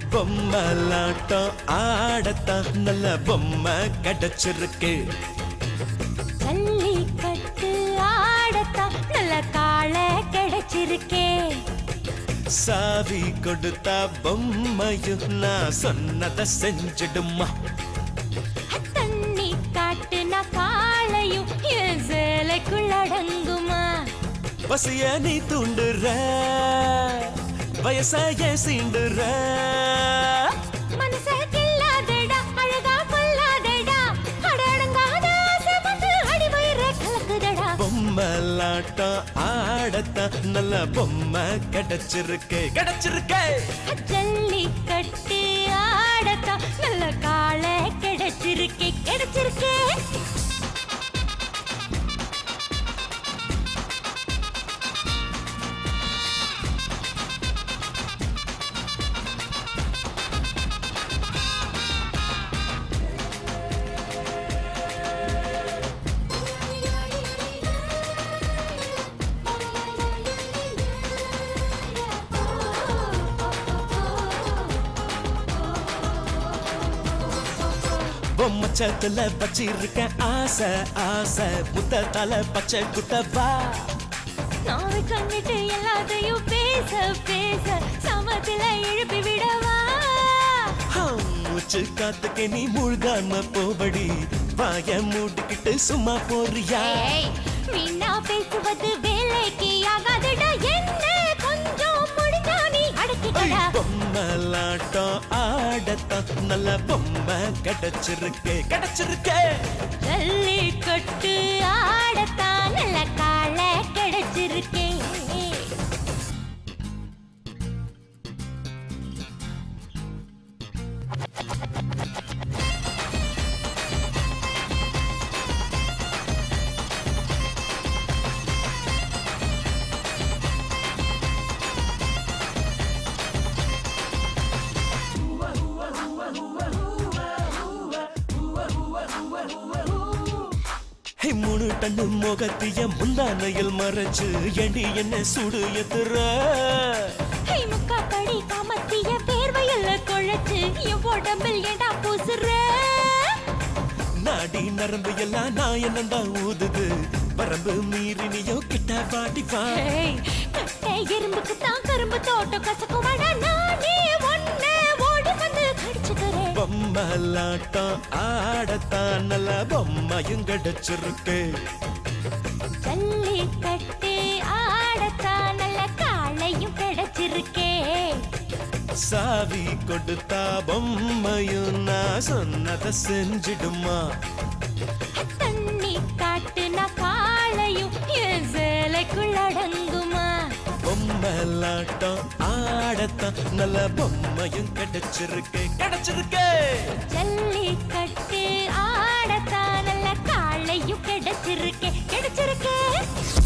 பொம்மலாட்டம் ஆடத்தான் நல்ல பொம்மை கிடைச்சிருக்கு ஜல்லிக்கட்டு ஆடத்தான் நல்ல காளை கிடைச்சிருக்கே சாவி கொடுத்தா பொம்மையும் நான் சொன்னதை செஞ்சிடுமா தண்ணி காட்டுனா காளையும் என் சேலைக்குள் அடங்குமா பசிய நீ தூண்டுற வயசாய சீண்டுற மனச கில்லாதடா அழகா கொல்லாதடா அடடங்காத ஆசை வந்து அடிவயிற கலக்குதடா பொம்மலாட்டம் ஆடத்தான் நல்ல பொம்மை கிடைச்சிருக்கு கிடைச்சிருக்கு ஜல்லிக்கட்டு ஆடத்தான் நல்ல காளை கிடைச்சிருக்கே கிடைச்சிருக்கே பொம்மச்சத்துல வச்சிருக்க ஆசை ஆசை புத்தத்தால பச்சை குத்தவா நாவை கண்ணிட்டு எல்லாத்தையும் பேச பேச சமத்துல எழுப்பி விடவா மூச்சு காத்துக்கு நீ மூழ்காம போபடி வாய மூடிக்கிட்டு சும்மா போறியா ஏய், வீணா பேசுவது வேலைக்கு ஆகாதுடா என்ன கொஞ்சம் முடிஞ்சா நீ அடக்கிக்கடா பொம்மலாட்டம் ஆடத்தான் நல்ல பொம்மை கிடைச்சிருக்கு கிடைச்சிருக்கு ஜல்லிக்கட்டு ஆடத்தான் நல்ல காளை கிடைச்சிருக்கேன் ஹே, மூணு டன்னு முகத்திய முந்தானையில் மறைச்சு எடி என்ன சுடு எத்துற ஹை முக்கா படி காமத்திய வேர்வையில குழைச்சு என் உடம்பில் ஏடா பூசுற நாடி நரம்பு எல்லாம் நான் என்னதான் ஊதுது வரம்பு மீறி நீயோ கிட்ட பாடி வா ஏய், கட்டை எறும்புக்கு தான் கரும்பு தோட்டம் கசக்குவாடா நானே ஒன்ன ஓடி வந்து கடிச்சுக்கிறேன் பொம்மலாட்டம் ஆடத்தான் நல்ல பொம்மையும் கிடைச்சிருக்கு ஜல்லிக்கட்டு ஆடத்தான் நல்ல காளையும் கிடைச்சிருக்கே சாவி கொடுத்தா பொம்மையும் நான் சொன்னதை செஞ்சிடுமா தண்ணி காட்டுனா காளையும் என் சேலைக்குள் அடங்குமா பொம்மலாட்டம் ஆடத்தான் நல்ல பொம்மையும் கிடைச்சிருக்கு கிடைச்சிருக்கு ஜல்லிக்கட்டு ஆடத்தான் நல்ல காளையும் கிடைச்சிருக்கே கிடைச்சிருக்கே